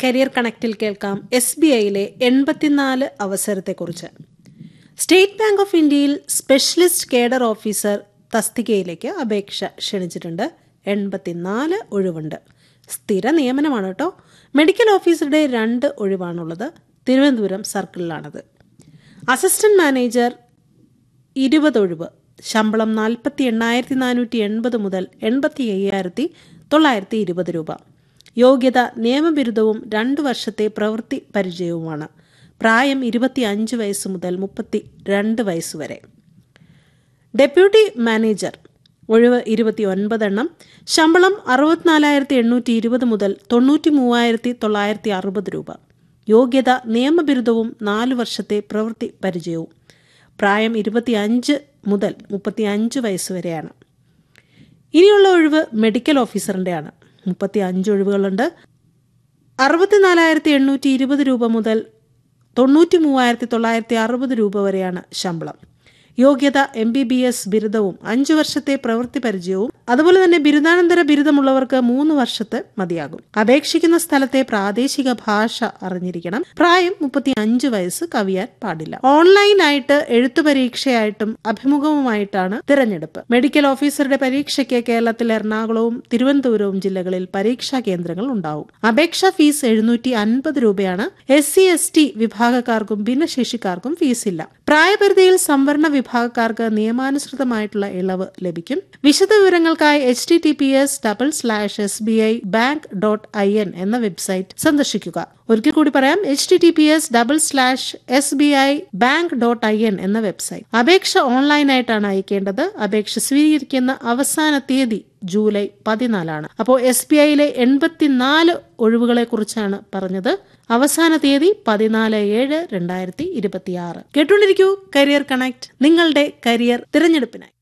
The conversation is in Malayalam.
കരിയർ കണക്റ്റിൽ കേൾക്കാം എസ് ബി ഐയിലെ എൺപത്തിനാല് അവസരത്തെക്കുറിച്ച് സ്റ്റേറ്റ് ബാങ്ക് ഓഫ് ഇന്ത്യയിൽ സ്പെഷ്യലിസ്റ്റ് കേഡർ ഓഫീസർ തസ്തികയിലേക്ക് അപേക്ഷ ക്ഷണിച്ചിട്ടുണ്ട് എൺപത്തിനാല് ഒഴിവുണ്ട് സ്ഥിര നിയമനമാണ് കേട്ടോ മെഡിക്കൽ ഓഫീസറുടെ രണ്ട് ഒഴിവാണുള്ളത് തിരുവനന്തപുരം സർക്കിളിലാണത് അസിസ്റ്റന്റ് മാനേജർ ഇരുപത് ഒഴിവ് ശമ്പളം നാൽപ്പത്തി എണ്ണായിരത്തി നാനൂറ്റി എൺപത് മുതൽ എൺപത്തി അയ്യായിരത്തി തൊള്ളായിരത്തി ഇരുപത് രൂപ യോഗ്യത നിയമബിരുദവും രണ്ട് വർഷത്തെ പ്രവൃത്തി പരിചയവുമാണ് പ്രായം ഇരുപത്തി അഞ്ച് വയസ്സ് മുതൽ മുപ്പത്തി രണ്ട് വയസ്സ് വരെ ഡെപ്യൂട്ടി മാനേജർ ഒഴിവ് ഇരുപത്തി ഒൻപതെണ്ണം ശമ്പളം അറുപത്തിനാലായിരത്തി എണ്ണൂറ്റി ഇരുപത് മുതൽ തൊണ്ണൂറ്റി മൂവായിരത്തി തൊള്ളായിരത്തി അറുപത് രൂപ യോഗ്യത നിയമബിരുദവും നാല് വർഷത്തെ പ്രവൃത്തി പരിചയവും പ്രായം ഇരുപത്തിയഞ്ച് മുതൽ മുപ്പത്തി അഞ്ച് വയസ്സ് വരെയാണ് ഇനിയുള്ള ഒഴിവ് മെഡിക്കൽ ഓഫീസറിൻ്റെയാണ് മുപ്പത്തി അഞ്ച് ഒഴിവുകളുണ്ട് അറുപത്തിനാലായിരത്തി എണ്ണൂറ്റി ഇരുപത് രൂപ മുതൽ തൊണ്ണൂറ്റി മൂവായിരത്തി തൊള്ളായിരത്തി അറുപത് രൂപ വരെയാണ് ശമ്പളം യോഗ്യത എം ബി ബി എസ് ബിരുദവും അഞ്ചു വർഷത്തെ പ്രവൃത്തി പരിചയവും അതുപോലെ തന്നെ ബിരുദാനന്തര ബിരുദമുള്ളവർക്ക് മൂന്ന് വർഷത്തെ മതിയാകും അപേക്ഷിക്കുന്ന സ്ഥലത്തെ പ്രാദേശിക ഭാഷ അറിഞ്ഞിരിക്കണം പ്രായം മുപ്പത്തി അഞ്ച് വയസ്സ് കവിയാൻ പാടില്ല ഓൺലൈനായിട്ട് എഴുത്തു പരീക്ഷയായിട്ടും അഭിമുഖവുമായിട്ടാണ് തിരഞ്ഞെടുപ്പ് മെഡിക്കൽ ഓഫീസറുടെ പരീക്ഷയ്ക്ക് കേരളത്തിൽ എറണാകുളവും തിരുവനന്തപുരവും ജില്ലകളിൽ പരീക്ഷാ കേന്ദ്രങ്ങൾ ഉണ്ടാവും അപേക്ഷാ ഫീസ് എഴുന്നൂറ്റി അൻപത് രൂപയാണ് എസ് സി എസ് ടി വിഭാഗക്കാർക്കും ഭിന്നശേഷിക്കാർക്കും ഫീസില്ല പ്രായപരിധിയിൽ സംവരണ വിഭാഗക്കാർക്ക് നിയമാനുസൃതമായിട്ടുള്ള ഇളവ് ലഭിക്കും വിശദവിവരങ്ങൾക്കായി H T T P S double slash S B I bank dot I N എന്ന വെബ്സൈറ്റ് സന്ദർശിക്കുക ഒരിക്കൽ കൂടി പറയാം H T T P S double slash S B I bank dot I N എന്ന വെബ്സൈറ്റ് അപേക്ഷ ഓൺലൈനായിട്ടാണ് അയക്കേണ്ടത് അപേക്ഷ സ്വീകരിക്കുന്ന അവസാന തീയതി ജൂലൈ പതിനാലാണ് അപ്പോൾ എസ് ബി ഐയിലെ എൺപത്തിനാല് ഒഴിവുകളെ കുറിച്ചാണ് പറഞ്ഞത് അവസാന തീയതി പതിനാല് ഏഴ് രണ്ടായിരത്തി ഇരുപത്തിയാറ് കേട്ടുകൊണ്ടിരിക്കൂ കരിയർ കണക്ട് നിങ്ങളുടെ കരിയർ തിരഞ്ഞെടുപ്പിനായി